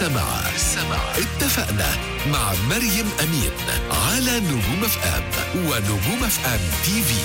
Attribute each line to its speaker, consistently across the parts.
Speaker 1: سمع سمع اتفقنا مع مريم أمين على نجوم اف ام ونجوم اف ام تي في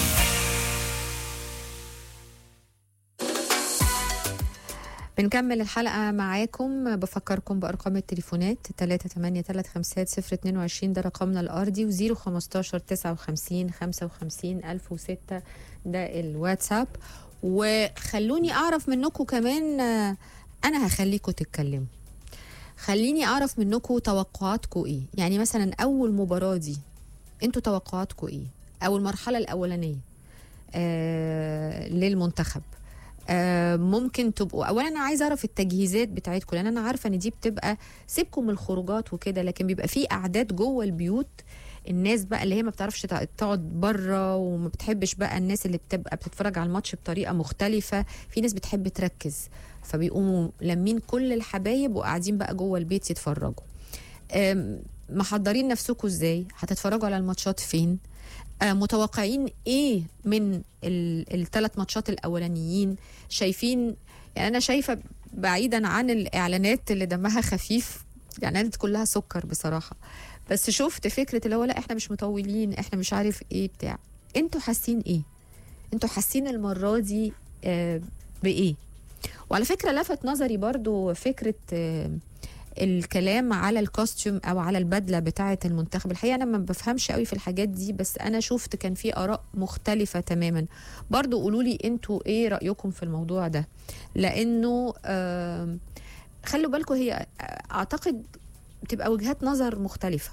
Speaker 2: بنكمل الحلقة معاكم بفكركم بأرقام التليفونات 3835022 ده رقمنا الأرضي و015 59 55 1006 ده الواتساب وخلوني أعرف منكم كمان آه، أنا هخليكم تتكلموا خليني أعرف منكم توقعاتكم إيه يعني مثلا أول مباراة دي أنتوا توقعاتكم إيه أو المرحلة الأولانية آه للمنتخب آه، ممكن تبقوا اولا انا عايزه اعرف التجهيزات بتاعتكم لان انا عارفه ان دي بتبقى سيبكم من الخروجات وكده لكن بيبقى في قعدات جوه البيوت الناس بقى اللي هي ما بتعرفش تع- تقعد بره وما بتحبش بقى الناس اللي بتبقى بتتفرج على الماتش بطريقه مختلفه في ناس بتحب تركز فبيقوموا لمين كل الحبايب وقاعدين بقى جوه البيت يتفرجوا آم، محضرين نفسكم ازاي هتتفرجوا على الماتشات فين آه، متوقعين ايه من الثلاث ماتشات الاولانيين شايفين يعني انا شايفه بعيدا عن الاعلانات اللي دمها خفيف الاعلانات كلها سكر بصراحه بس شفت فكره اللي هو لا احنا مش مطولين احنا مش عارف ايه بتاع انتوا حاسين ايه انتوا حاسين المره دي آه بايه وعلى فكره لفت نظري برضو فكره آه الكلام على الكوستيوم او على البدله بتاعه المنتخب الحقيقه انا ما بفهمش قوي في الحاجات دي بس انا شفت كان في اراء مختلفه تماما برضو قولوا لي انتوا ايه رايكم في الموضوع ده لانه آم، خلوا بالكم هي اعتقد بتبقى وجهات نظر مختلفه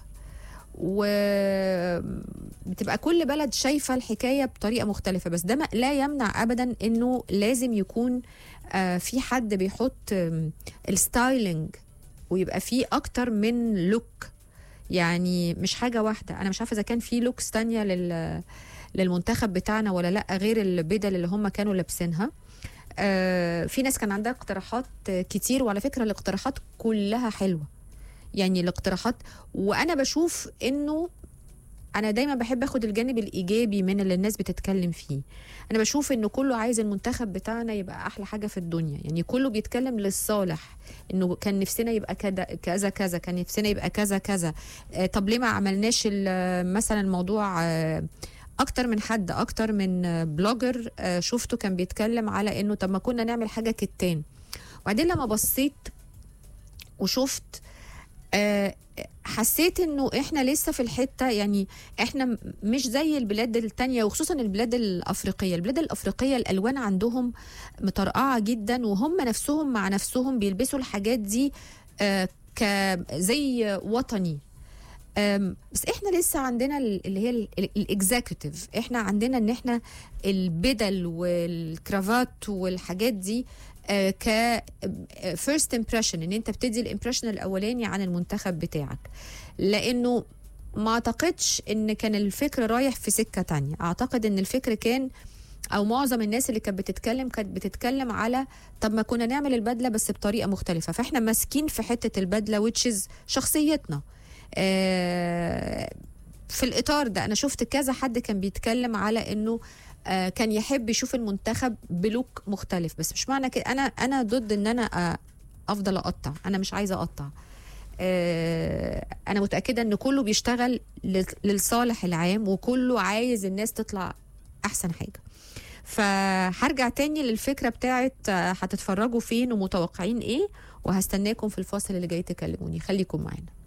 Speaker 2: وبتبقى كل بلد شايفه الحكايه بطريقه مختلفه بس ده ما- لا يمنع ابدا انه لازم يكون آه، في حد بيحط آم، الستايلينج ويبقى في اكتر من لوك يعني مش حاجه واحده انا مش عارفه اذا كان في لوكس تانية لل للمنتخب بتاعنا ولا لا غير البدل اللي هم كانوا لابسينها آه في ناس كان عندها اقتراحات آه، كتير وعلى فكره الاقتراحات كلها حلوه يعني الاقتراحات وانا بشوف انه انا دايما بحب اخد الجانب الايجابي من اللي الناس بتتكلم فيه انا بشوف انه كله عايز المنتخب بتاعنا يبقى احلى حاجه في الدنيا يعني كله بيتكلم للصالح انه كان نفسنا يبقى كذا كذا كذا كان نفسنا يبقى كذا كذا آه طب ليه ما عملناش ال- مثلا الموضوع آه اكتر من حد اكتر من آه، بلوجر آه شفته كان بيتكلم على انه طب ما كنا نعمل حاجه كتان وبعدين لما بصيت وشفت آه، حسيت انه احنا لسه في الحته يعني احنا م- مش زي البلاد التانية وخصوصا البلاد الافريقيه البلاد الافريقيه الالوان عندهم مطرقعه جدا وهم نفسهم مع نفسهم بيلبسوا الحاجات دي آه، ك زي وطني آم، بس احنا لسه عندنا ال- اللي هي الاكزيكتيف احنا عندنا ان احنا البدل والكرافات والحاجات دي آه، ك فيرست امبريشن ان انت بتدي الامبريشن الاولاني عن المنتخب بتاعك لانه ما اعتقدش ان كان الفكر رايح في سكه تانية اعتقد ان الفكر كان او معظم الناس اللي كانت بتتكلم كانت بتتكلم على طب ما كنا نعمل البدله بس بطريقه مختلفه فاحنا ماسكين في حته البدله which is شخصيتنا آه، في الاطار ده انا شفت كذا حد كان بيتكلم على انه آه، كان يحب يشوف المنتخب بلوك مختلف بس مش معنى كده انا انا ضد ان انا آه، افضل اقطع انا مش عايزه اقطع آه، انا متاكده ان كله بيشتغل لل- للصالح العام وكله عايز الناس تطلع احسن حاجه فهرجع تاني للفكره بتاعت آه، هتتفرجوا فين ومتوقعين ايه وهستناكم في الفاصل اللي جاي تكلموني خليكم معانا